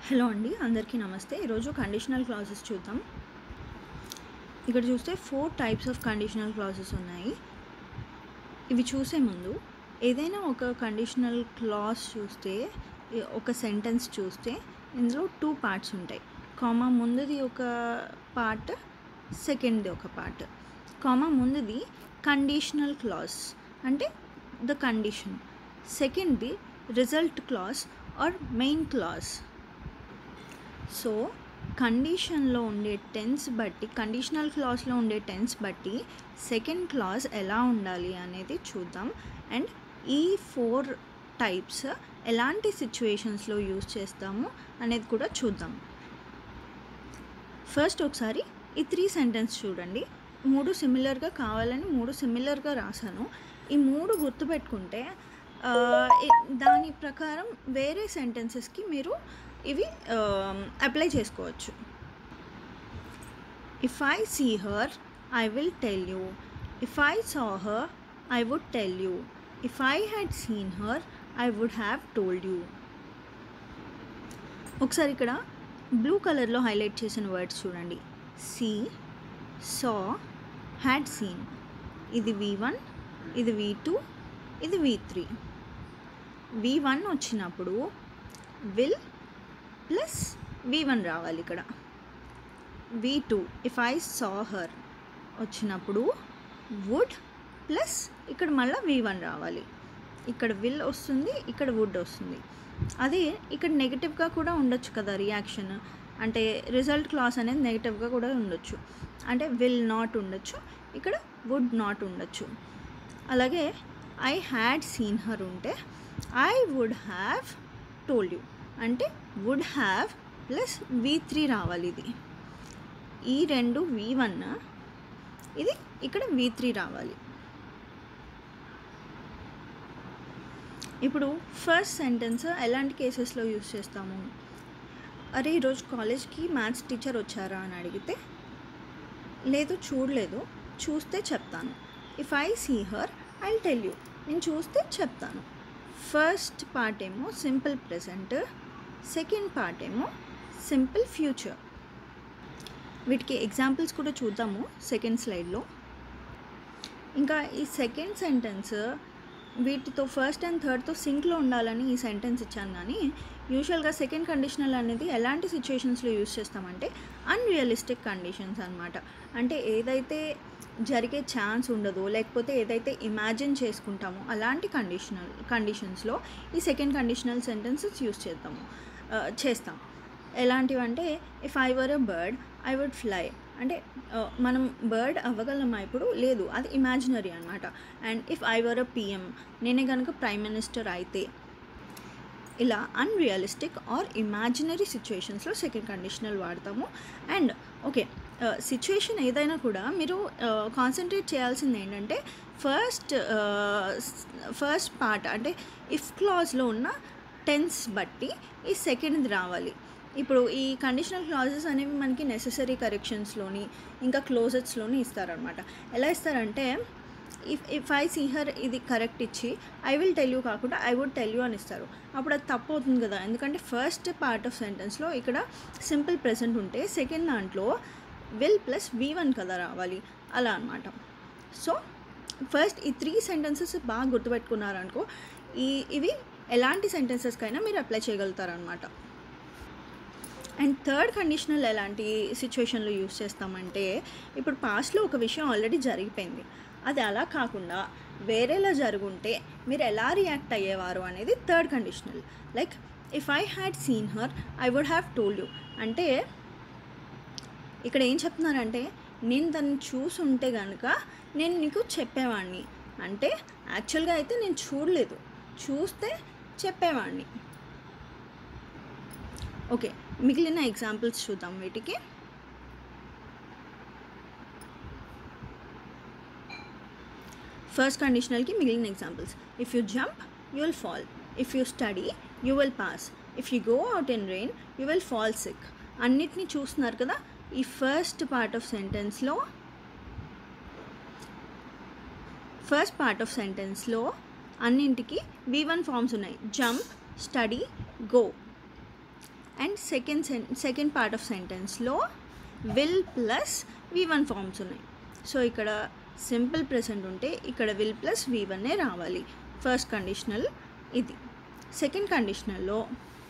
Hello అండి అందరికీ నమస్తే ఈరోజు కండిషనల్ క్లాసెస్ చూద్దాం ఇక్కడ చూస్తే four types of conditional clauses ఉన్నాయి ఇవి చూసే ముందు ఏదైనా ఒక కండిషనల్ క్లాస్ చూస్తే ఏ- ఒక సెంటెన్స్ చూస్తే ఇందులో టూ పార్ట్స్ ఉంటాయి కామా ముందుది ఒక పార్ట్ సెకండ్ది ఒక పార్ట్ కామా ముందుది కండిషనల్ క్లాస్ అంటే ద కండిషన్ సెకండ్ది result clause or main clause so కండిషన్లో ఉండే టెన్స్ బట్టి కండిషనల్ క్లాస్లో ఉండే టెన్స్ బట్టి సెకండ్ క్లాస్ ఎలా ఉండాలి అనేది చూద్దాం అండ్ ఈ ఫోర్ టైప్స్ ఎలాంటి సిచ్యువేషన్స్లో యూజ్ చేస్తాము అనేది కూడా చూద్దాం ఫస్ట్ ఒకసారి ఈ త్రీ సెంటెన్స్ చూడండి మూడు సిమిలర్గా కావాలని మూడు సిమిలర్గా రాశాను ఈ మూడు గుర్తుపెట్టుకుంటే ఆ, ఈ- దాని ప్రకారం వేరే సెంటెన్సెస్కి మీరు ఇవి అప్లై చేసుకోవచ్చు if I see her I will tell you if I saw her I would tell you if I had seen her I would have told you ఒకసారి ఇక్కడ బ్లూ కలర్లో హైలైట్ చేసిన వర్డ్స్ చూడండి సీ సా హ్యాడ్ సీన్ ఇది V one ఇది V two ఇది V three V one వచ్చినప్పుడు will plus V one రావాలి ఇక్కడ V two if I saw her వచ్చినప్పుడు వుడ్ ప్లస్ ఇక్కడ మళ్ళీ వి వన్ రావాలి ఇక్కడ విల్ వస్తుంది ఇక్కడ వుడ్ వస్తుంది అదే ఇక్కడ నెగిటివ్గా కూడా ఉండొచ్చు కదా రియాక్షన్ అంటే రిజల్ట్ క్లాస్ అనేది నెగిటివ్గా కూడా ఉండొచ్చు అంటే విల్ నాట్ ఉండొచ్చు ఇక్కడ వుడ్ నాట్ ఉండొచ్చు అలాగే ఐ హ్యాడ్ సీన్ హర్ ఉంటే I would have told you అంటే would have plus V three రావాలి ఇది ఈ రెండు వి వన్ ఇది ఇక్కడ వి త్రీ రావాలి ఇప్పుడు ఫస్ట్ సెంటెన్స్ ఎలాంటి కేసెస్లో యూస్ చేస్తాము అరే ఈరోజు కాలేజ్కి మ్యాథ్స్ టీచర్ వచ్చారా అని అడిగితే లేదు చూడలేదు చూస్తే చెప్తాను if I see her I tell you నేను చూస్తే చెప్తాను ఫస్ట్ పార్ట్ ఏమో సింపుల్ ప్రెజెంట్ సెకండ్ పార్ట్ ఏమో సింపుల్ ఫ్యూచర్ వీటికి ఎగ్జాంపుల్స్ కూడా చూద్దాము సెకండ్ స్లైడ్లో ఇంకా ఈ సెకండ్ సెంటెన్స్ వీటితో ఫస్ట్ అండ్ థర్డ్తో సింక్లో ఉండాలని ఈ సెంటెన్స్ ఇచ్చాను కానీ యూజువల్గా సెకండ్ కండిషనల్ అనేది ఎలాంటి సిచ్యుయేషన్స్లో యూజ్ చేస్తామంటే అన్రియలిస్టిక్ కండిషన్స్ అనమాట అంటే ఏదైతే జరిగే ఛాన్స్ ఉండదో లేకపోతే ఏదైతే ఇమాజిన్ చేసుకుంటామో అలాంటి కండిషనల్ కండిషన్స్లో ఈ సెకండ్ కండిషనల్ సెంటెన్సెస్ యూజ్ చేద్దాము ఆ, చేస్తాం ఎలాంటివంటే if I were a bird I would fly అంటే ఆ, మనం బర్డ్ అవ్వగలమా ఇప్పుడు లేదు అది ఇమాజినరీ అనమాట and if I were a P M నేనే కనుక ప్రైమ్ మినిస్టర్ అయితే ఇలా అన్రియలిస్టిక్ ఆర్ ఇమాజినరీ సిచ్యుయేషన్స్లో సెకండ్ కండిషనల్ వాడతాము అండ్ ఓకే సిచ్యుయేషన్ ఏదైనా కూడా మీరు కాన్సన్ట్రేట్ చేయాల్సింది ఏంటంటే ఫస్ట్ ఫస్ట్ పార్ట్ అంటే ఇఫ్ క్లాజ్లో ఉన్న టెన్స్ బట్టి ఈ సెకండ్ది రావాలి ఇప్పుడు ఈ కండిషనల్ క్లాజెస్ అనేవి మనకి నెససరీ కరెక్షన్స్లోని ఇంకా క్లోజెస్లోని ఇస్తారనమాట ఎలా ఇస్తారంటే if if I see her ఇది కరెక్ట్ ఇచ్చి ఐ విల్ టెల్ యూ కాకుండా ఐ వుడ్ టెల్ యూ అని ఇస్తారు అప్పుడు అది తప్పు అవుతుంది కదా ఎందుకంటే ఫస్ట్ పార్ట్ ఆఫ్ సెంటెన్స్లో ఇక్కడ సింపుల్ ప్రెసెంట్ ఉంటే సెకండ్ దాంట్లో విల్ ప్లస్ వి వన్ కదా రావాలి అలా అనమాట సో ఫస్ట్ ఈ త్రీ సెంటెన్సెస్ బాగా గుర్తుపెట్టుకున్నారనుకో ఈ ఇవి ఎలాంటి సెంటెన్సెస్కైనా మీరు అప్లై చేయగలుగుతారనమాట అండ్ థర్డ్ కండిషనల్ ఎలాంటి సిచ్యువేషన్లో యూస్ చేస్తామంటే ఇప్పుడు పాస్ట్లో ఒక విషయం ఆల్రెడీ జరిగిపోయింది అది అలా కాకుండా వేరేలా జరుగుంటే మీరు ఎలా రియాక్ట్ అయ్యేవారు అనేది third conditional like if I had seen her I would have told you అంటే ఇక్కడ ఏం చెప్తున్నారంటే నేను దాన్ని చూసుంటే కనుక నేను నీకు చెప్పేవాడిని అంటే యాక్చువల్గా అయితే నేను చూడలేదు చూస్తే చెప్పేవాడిని ఓకే మిగిలిన ఎగ్జాంపుల్స్ చూద్దాం వీటికి ఫస్ట్ కండిషనల్కి మిగిలిన examples if you jump you will fall if you study you will pass if you go out in rain you will fall sick అన్నిటినీ చూస్తున్నారు కదా ఈ ఫస్ట్ పార్ట్ ఆఫ్ సెంటెన్స్లో ఫస్ట్ పార్ట్ ఆఫ్ సెంటెన్స్లో అన్నింటికి వి వన్ ఫార్మ్స్ ఉన్నాయి jump study go and second sen second part of సెంటెన్స్లో will plus V one forms ఉన్నాయి సో ఇక్కడ సింపుల్ ప్రెసెంట్ ఉంటే ఇక్కడ విల్ ప్లస్ వి వన్నే రావాలి ఫస్ట్ కండిషనల్ ఇది సెకండ్ కండిషనల్లో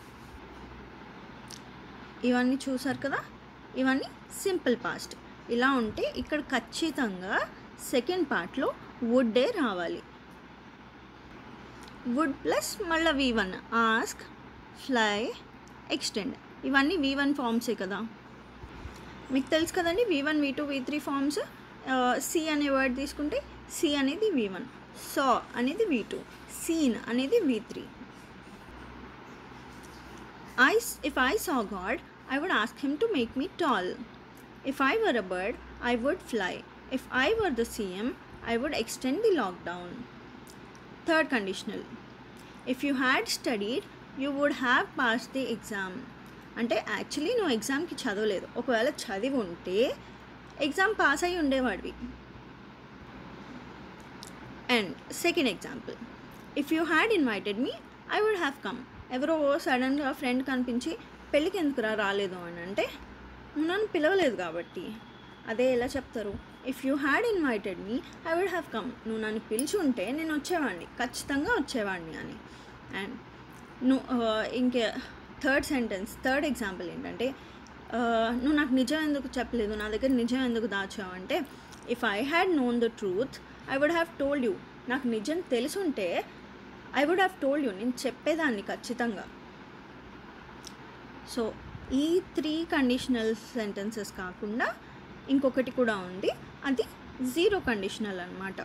ఇవన్నీ చూసారు కదా ఇవన్నీ సింపుల్ పాస్ట్ ఇలా ఉంటే ఇక్కడ ఖచ్చితంగా సెకండ్ పార్ట్లో వుడ్డే రావాలి వుడ్ ప్లస్ మళ్ళీ V one ask fly extend ఇవన్నీ వి వన్ ఫార్మ్సే కదా మీకు తెలుసు కదండి V one V two V three forms see అనే వర్డ్ తీసుకుంటే సి అనేది వి వన్ సా అనేది వి టూ సీన్ అనేది V three I, s- if I saw God, I would ask Him to make me tall. If I were a bird, I would fly. If I were the CM, I would extend the lockdown. Third conditional. If you had studied, you would have passed the exam. అంటే actually నువ్వు ఎగ్జామ్కి చదవలేదు ఒకవేళ చదివి ఉంటే exam pass అయి ఉండేవాడివి and second example if you had invited me I would have come ఎవరో సడన్గా ఫ్రెండ్ కనిపించి పెళ్ళికి ఎందుకురా రాలేదు అని అంటే నువ్వు నన్ను పిలవలేదు కాబట్టి అదే ఎలా చెప్తారు if you had invited me I would have come నువ్వు నన్ను పిలిచి ఉంటే నేను వచ్చేవాడిని ఖచ్చితంగా వచ్చేవాడిని అని అండ్ నువ్వు ఇంకే థర్డ్ సెంటెన్స్ థర్డ్ ఎగ్జాంపుల్ ఏంటంటే ఆ, నువ్వు నాకు నిజం ఎందుకు చెప్పలేదు నా దగ్గర నిజం ఎందుకు దాచావు అంటే if I had known the truth I would have told you నాకు నిజం తెలుసుంటే I would have told you నేను చెప్పేదాన్ని ఖచ్చితంగా సో ఈ త్రీ కండిషనల్ సెంటెన్సెస్ కాకుండా ఇంకొకటి కూడా ఉంది అది జీరో కండిషనల్ అన్నమాట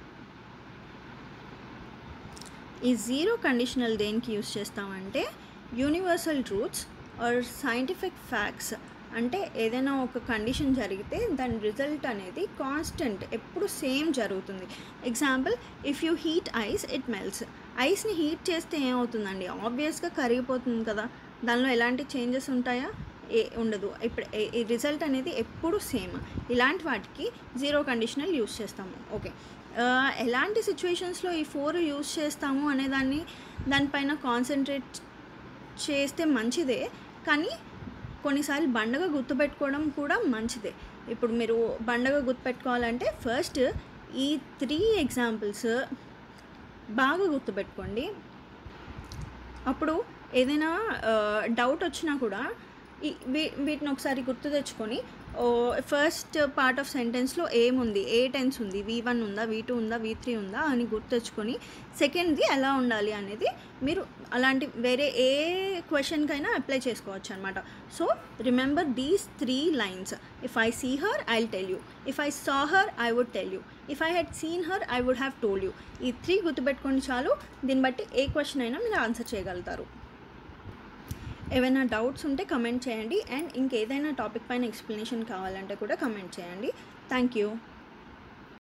ఈ జీరో కండిషనల్ దేనికి యూస్ చేస్తామంటే universal truths or scientific facts అంటే ఏదైనా ఒక కండిషన్ జరిగితే దాని రిజల్ట్ అనేది కాన్స్టెంట్ ఎప్పుడు సేమ్ జరుగుతుంది example if you heat ice it melts ఐస్ని హీట్ చేస్తే ఏమవుతుందండి ఆబ్వియస్గా కరిగిపోతుంది కదా దానిలో ఎలాంటి చేంజెస్ ఉంటాయా ఏ ఉండదు ఇప్పుడు ఏ- ఈ రిజల్ట్ అనేది ఎప్పుడు సేమ్ ఇలాంటి వాటికి జీరో కండిషనల్ యూస్ చేస్తాము ఓకే ఆ, ఎలాంటి సిచ్యువేషన్స్లో ఈ ఫోర్ యూస్ చేస్తాము అనే దాన్ని దానిపైన కాన్సన్ట్రేట్ చేస్తే మంచిదే కానీ కొన్నిసార్లు బండగా గుర్తుపెట్టుకోవడం కూడా మంచిదే ఇప్పుడు మీరు బండగా గుర్తుపెట్టుకోవాలంటే ఫస్ట్ ఈ త్రీ ఎగ్జాంపుల్స్ బాగా గుర్తుపెట్టుకోండి అప్పుడు ఏదైనా డౌట్ వచ్చినా కూడా ఈ వీ- వీటిని ఒకసారి గుర్తు తెచ్చుకొని ఫస్ట్ పార్ట్ ఆఫ్ సెంటెన్స్లో ఏముంది ఏ టెన్స్ ఉంది వి వన్ ఉందా వి టూ ఉందా వి త్రీ ఉందా అని గుర్తు తెచ్చుకొని సెకండ్ది ఎలా ఉండాలి అనేది మీరు అలాంటి వేరే ఏ క్వశ్చన్కైనా అప్లై చేసుకోవచ్చు అనమాట so remember these three lines if I see her I tell you if I saw her I would tell you if I had seen her I would have told you ఈ three గుర్తుపెట్టుకొని చాలు దీన్ని బట్టి ఏ question అయినా మీరు answer చేయగలుగుతారు ఏవైనా doubts ఉంటే కమెంట్ చేయండి అండ్ ఇంకేదైనా టాపిక్ పైన ఎక్స్ప్లెనేషన్ కావాలంటే కూడా కమెంట్ చేయండి థ్యాంక్ యూ